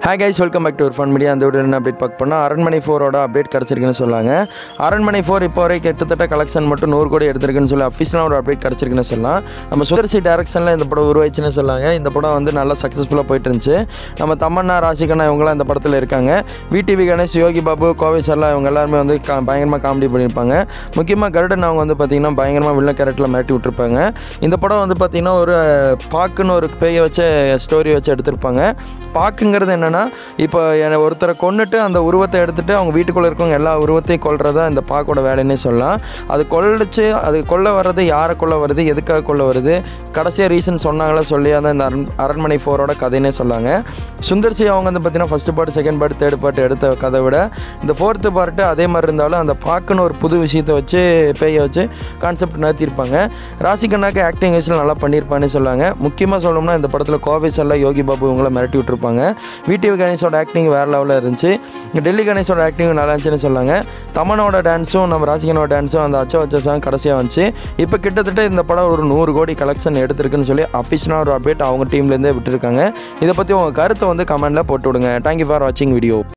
hi guys welcome back to ஒரு fun media அந்த video என்ன அப்டேட் பார்க்க போனால் அரண்மனை ஃபோரோட அப்டேட் கிடச்சிருக்குன்னு சொன்னாங்க அரண்மனை ஃபோர் இப்போ வரை கிட்டத்தட்ட கலெக்ஷன் மட்டும் நூறு கோடி எடுத்திருக்குன்னு சொல்லி அஃபிஷியலாக ஒரு அப்டேட் கிடச்சிருக்குன்னு சொல்லலாம் நம்ம சுந்தர்சி டேரக்ஷனில் இந்த படம் உருவாச்சுன்னு சொன்னாங்க இந்த படம் வந்து நல்லா சக்ஸஸ்ஃபுல்லாக போயிட்டு இருந்துச்சு நம்ம தமன்னா ராசிகண்ணா இவங்களாம் இந்த படத்தில் இருக்காங்க விடிவி கணேஷ் யோகி பாபு கோவை சர்லா இவங்க எல்லாருமே வந்து கா பயங்கரமாக காமெடி பண்ணியிருப்பாங்க முக்கியமாக கருடன் அவங்க வந்து பார்த்திங்கன்னா பயங்கரமாக வில்ல கேரக்டரில் மிரட்டி விட்டுருப்பாங்க இந்த படம் வந்து பார்த்திங்கன்னா ஒரு பாக்குன்னு ஒரு பேயை வச்ச ஸ்டோரி வச்சு எடுத்திருப்பாங்க பாக்குங்கிறது என்னென்னா இப்போ என்னை ஒருத்தரை கொன்னுட்டு அந்த உருவத்தை எடுத்துட்டு அவங்க வீட்டுக்குள்ளே இருக்கவங்க எல்லா உருவத்தையும் கொல்றதா இந்த பாக்கோட வேலைன்னே சொல்லலாம் அது கொல்லிச்சு அது கொல்ல வர்றது யாரை கொல்ல வருது எதுக்காக கொல்ல வருது கடைசியாக ரீசன் சொன்னாங்களே சொல்லி அந்த இந்த அரண் அரண்மனை ஃபோரோட கதைன்னே சொன்னாங்க சுந்தர்சி அவங்க வந்து பார்த்தீங்கன்னா first part second part third part எடுத்த கதை விட இந்த ஃபோர்த்து பார்ட்டு அதே மாதிரி இருந்தாலும் அந்த பாக்குன்னு ஒரு புது விஷயத்தை வச்சு பேயை வச்சு கான்செப்ட் நிறுத்தியிருப்பாங்க ராசிகண்ணாக்கு ஆக்டிங் வயசில் நல்லா பண்ணியிருப்பான்னு சொல்லாங்க முக்கியமாக சொல்லணும்னா இந்த படத்தில் கோவை செல்லா யோகி பாபு இவங்கள மிரட்டி விட்டுருப்பாங்க விடிவி கணேஷோட ஆக்டிங் வேறு லெவலில் இருந்துச்சு டெல்லி கணேஷோட ஆக்டிங் நல்லா இருந்துச்சுன்னு சொன்னாங்க தமனோட டான்ஸும் நம்ம ராசிகனோட டான்ஸும் அந்த அச்ச வச்ச சாங் கடைசியாக வந்துச்சு இப்போ கிட்டத்தட்ட இந்த படம் ஒரு நூறு கோடி கலெக்ஷன் எடுத்திருக்குன்னு சொல்லி அஃபிஷியலாக ஒரு அப்டேட் அவங்க டீம்லேருந்தே விட்டுருக்காங்க இதை பற்றி உங்கள் கருத்தை வந்து கமெண்ட்டில் போட்டு விடுங்க தேங்க்யூ ஃபார் வாட்சிங் வீடியோ